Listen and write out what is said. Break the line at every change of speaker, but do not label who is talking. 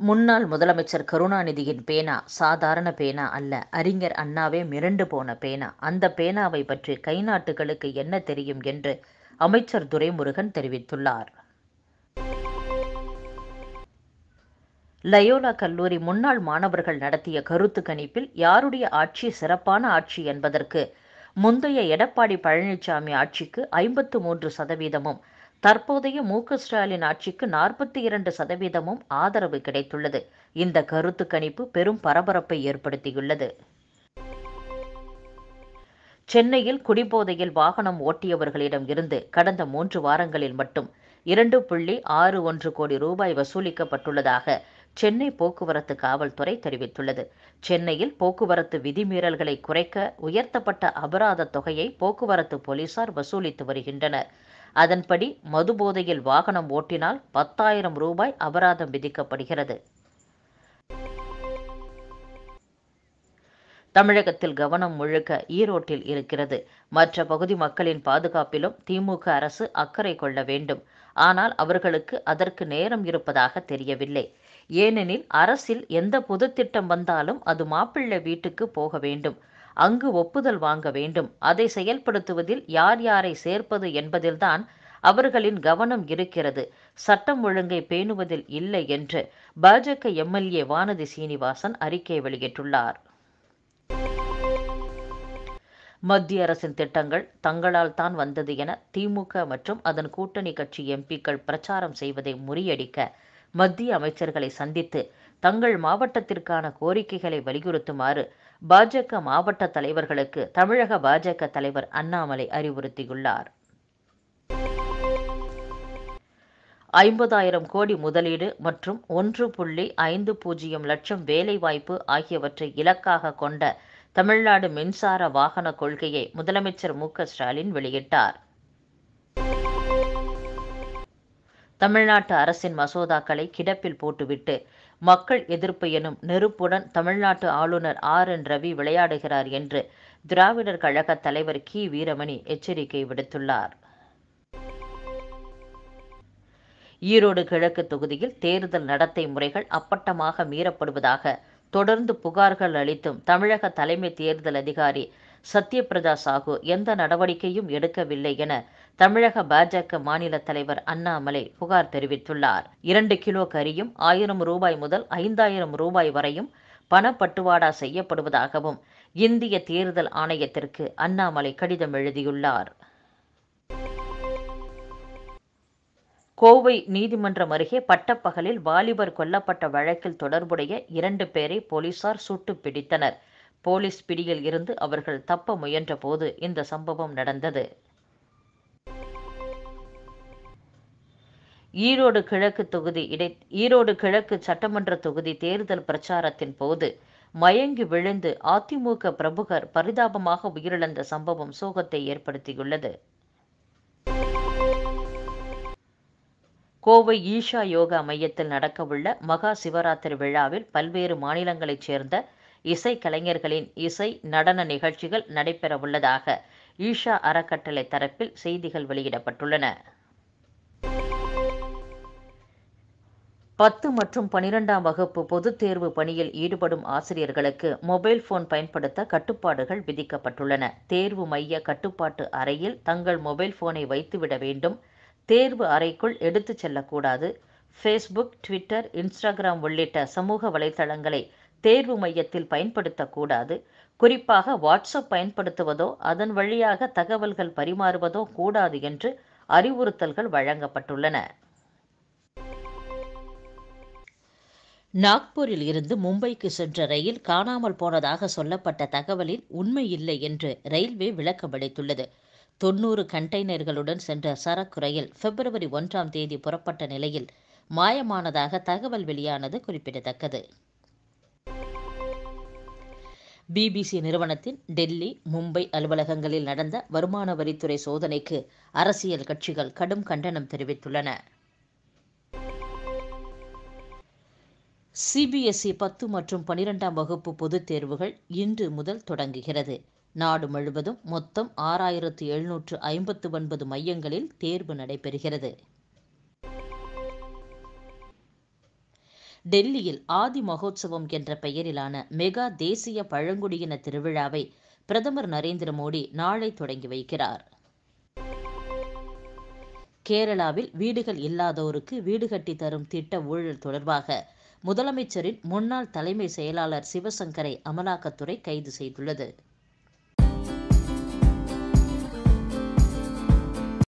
முன்னாள் முதலமைச்சர் கருணாநிதியின் பேனா சாதாரண பேனா அல்ல அறிஞர் அண்ணாவே மிரண்டு போன பேனா அந்த பேனாவை பற்றி கை நாட்டுகளுக்கு என்ன தெரியும் என்று அமைச்சர் துரைமுருகன் தெரிவித்துள்ளார் லயோலா கல்லூரி முன்னாள் மாணவர்கள் நடத்திய கருத்து கணிப்பில் யாருடைய ஆட்சி சிறப்பான ஆட்சி என்பதற்கு முந்தைய எடப்பாடி பழனிசாமி ஆட்சிக்கு ஐம்பத்து மூன்று சதவீதமும் தற்போதைய மு க ஸ்டாலின் ஆட்சிக்கு நாற்பத்தி இரண்டு சதவீதமும் ஆதரவு கிடைத்துள்ளது இந்த கருத்து கணிப்பு பெரும் பரபரப்பை ஏற்படுத்தியுள்ளது சென்னையில் குடிபோதையில் வாகனம் ஓட்டியவர்களிடம் இருந்து கடந்த மூன்று வாரங்களில் மட்டும் இரண்டு புள்ளி ஆறு ஒன்று கோடி ரூபாய் வசூலிக்கப்பட்டுள்ளதாக சென்னை போக்குவரத்து காவல்துறை தெரிவித்துள்ளது சென்னையில் போக்குவரத்து விதிமீறல்களை குறைக்க உயர்த்தப்பட்ட அபராத தொகையை போக்குவரத்து போலீசார் வசூலித்து வருகின்றனர் அதன்படி மதுபோதையில் வாகனம் ஓட்டினால் பத்தாயிரம் ரூபாய் அபராதம் விதிக்கப்படுகிறது தமிழகத்தில் கவனம் முழுக்க ஈரோட்டில் இருக்கிறது மற்ற பகுதி மக்களின் பாதுகாப்பிலும் திமுக அரசு அக்கறை கொள்ள வேண்டும் ஆனால் அவர்களுக்கு அதற்கு நேரம் இருப்பதாக தெரியவில்லை ஏனெனில் அரசில் எந்த பொது திட்டம் வந்தாலும் அது மாப்பிள்ளை வீட்டுக்கு போக வேண்டும் அங்கு ஒப்புதல் வாங்க வேண்டும் அதை செயல்படுத்துவதில் யார் யாரை சேர்ப்பது என்பதில்தான் அவர்களின் கவனம் இருக்கிறது சட்டம் ஒழுங்கை பேணுவதில் இல்லை என்று பாஜக எம்எல்ஏ வானதி சீனிவாசன் அறிக்கை வெளியிட்டுள்ளார் மத்திய அரசின் திட்டங்கள் தங்களால் தான் வந்தது என திமுக மற்றும் அதன் கூட்டணி கட்சி எம்பிக்கள் பிரச்சாரம் செய்வதை முறியடிக்க மத்திய அமைச்சர்களை சந்தித்து தங்கள் மாவட்டத்திற்கான கோரிக்கைகளை வலியுறுத்துமாறு பாஜக மாவட்ட தலைவர்களுக்கு தமிழக பாஜக தலைவர் அண்ணாமலை அறிவுறுத்தியுள்ளார் ஐம்பதாயிரம் கோடி முதலீடு மற்றும் ஒன்று புள்ளி ஐந்து பூஜ்ஜியம் லட்சம் வேலைவாய்ப்பு ஆகியவற்றை இலக்காக கொண்ட தமிழ்நாடு மின்சார வாகன கொள்கையை முதலமைச்சர் மு ஸ்டாலின் வெளியிட்டார் தமிழ்நாட்டு அரசின் மசோதாக்களை கிடப்பில் போட்டுவிட்டு மக்கள் எதிர்ப்பு எனும் நெருப்புடன் தமிழ்நாட்டு ஆளுநர் ஆர் என் ரவி விளையாடுகிறார் என்று திராவிடர் கழக தலைவர் கி வீரமணி எச்சரிக்கை விடுத்துள்ளார் ஈரோடு கிழக்கு தொகுதியில் தேர்தல் நடத்தை முறைகள் அப்பட்டமாக மீறப்படுவதாக தொடர்ந்து புகார்கள் அளித்தும் தமிழக தலைமை தேர்தல் அதிகாரி சத்யபிரதா சாஹூ எந்த நடவடிக்கையும் எடுக்கவில்லை என தமிழக பாஜக மாநில தலைவர் அண்ணாமலை புகார் தெரிவித்துள்ளார் இரண்டு கிலோ கரியும் ஆயிரம் ரூபாய் முதல் ஐந்தாயிரம் ரூபாய் வரையும் பணப்பட்டுவாடா செய்யப்படுவதாகவும் இந்திய தேர்தல் ஆணையத்திற்கு அண்ணாமலை கடிதம் எழுதியுள்ளார் கோவை நீதிமன்றம் அருகே பட்டப்பகலில் வாலிபர் கொல்லப்பட்ட வழக்கில் தொடர்புடைய இரண்டு பேரை போலீசார் சுட்டு பிடித்தனர் போலீஸ் பிடியில் இருந்து அவர்கள் தப்ப முயன்றபோது இந்த சம்பவம் நடந்தது ஈரோடு கிழக்கு தொகுதி இடை ஈரோடு கிழக்கு சட்டமன்ற தொகுதி தேர்தல் பிரச்சாரத்தின் போது மயங்கி விழுந்து அதிமுக பிரமுகர் பரிதாபமாக உயிரிழந்த சம்பவம் சோகத்தை ஏற்படுத்தியுள்ளது கோவை ஈஷா யோகா மையத்தில் நடக்கவுள்ள மகா சிவராத்திரி விழாவில் பல்வேறு மாநிலங்களைச் சேர்ந்த இசை கலைஞர்களின் இசை நடன நிகழ்ச்சிகள் நடைபெறவுள்ளதாக ஈஷா அறக்கட்டளை தரப்பில் செய்திகள் வெளியிடப்பட்டுள்ளன பத்து மற்றும் பனிரெண்டாம் வகுப்பு பொதுத் தேர்வு பணியில் ஈடுபடும் ஆசிரியர்களுக்கு மொபைல் போன் பயன்படுத்த கட்டுப்பாடுகள் விதிக்கப்பட்டுள்ளன தேர்வு மைய கட்டுப்பாட்டு அறையில் தங்கள் மொபைல் போனை வைத்துவிட வேண்டும் தேர்வு அறைக்குள் எடுத்துச் செல்லக்கூடாது ஃபேஸ்புக் ட்விட்டர் இன்ஸ்டாகிராம் உள்ளிட்ட சமூக வலைதளங்களை தேர்வு மையத்தில் பயன்படுத்தக்கூடாது குறிப்பாக வாட்ஸ்அப் பயன்படுத்துவதோ அதன் வழியாக தகவல்கள் பரிமாறுவதோ கூடாது என்று அறிவுறுத்தல்கள் வழங்கப்பட்டுள்ளன நாக்பூரில் இருந்து மும்பைக்கு சென்ற ரயில் காணாமல் போனதாக சொல்லப்பட்ட தகவலில் உண்மை இல்லை என்று ரயில்வே விளக்கமளித்துள்ளது தொன்னூறு கண்டெய்னர்களுடன் சென்ற சரக்கு ரயில் பிப்ரவரி ஒன்றாம் தேதி புறப்பட்ட நிலையில் மாயமானதாக தகவல் வெளியானது குறிப்பிடத்தக்கது பிபிசி நிறுவனத்தின் டெல்லி மும்பை அலுவலகங்களில் நடந்த வருமான வரித்துறை சோதனைக்கு அரசியல் கட்சிகள் கடும் கண்டனம் தெரிவித்துள்ளன சிபிஎஸ்இ பத்து மற்றும் பனிரெண்டாம் வகுப்பு பொதுத் தேர்வுகள் இன்று முதல் தொடங்குகிறது நாடு முழுவதும் மொத்தம் ஆறாயிரத்து எழுநூற்று ஐம்பத்து ஒன்பது மையங்களில் தேர்வு நடைபெறுகிறது டெல்லியில் ஆதி மகோத்சவம் என்ற பெயரிலான மெகா தேசிய பழங்குடியின திருவிழாவை பிரதமர் நரேந்திர மோடி நாளை தொடங்கி வைக்கிறார் கேரளாவில் வீடுகள் இல்லாதோருக்கு வீடு கட்டி தரும் திட்ட ஊழல் தொடர்பாக முதலமைச்சரின் முன்னாள் தலைமை செயலாளர் சிவசங்கரை அமலாக்கத்துறை கைது செய்துள்ளது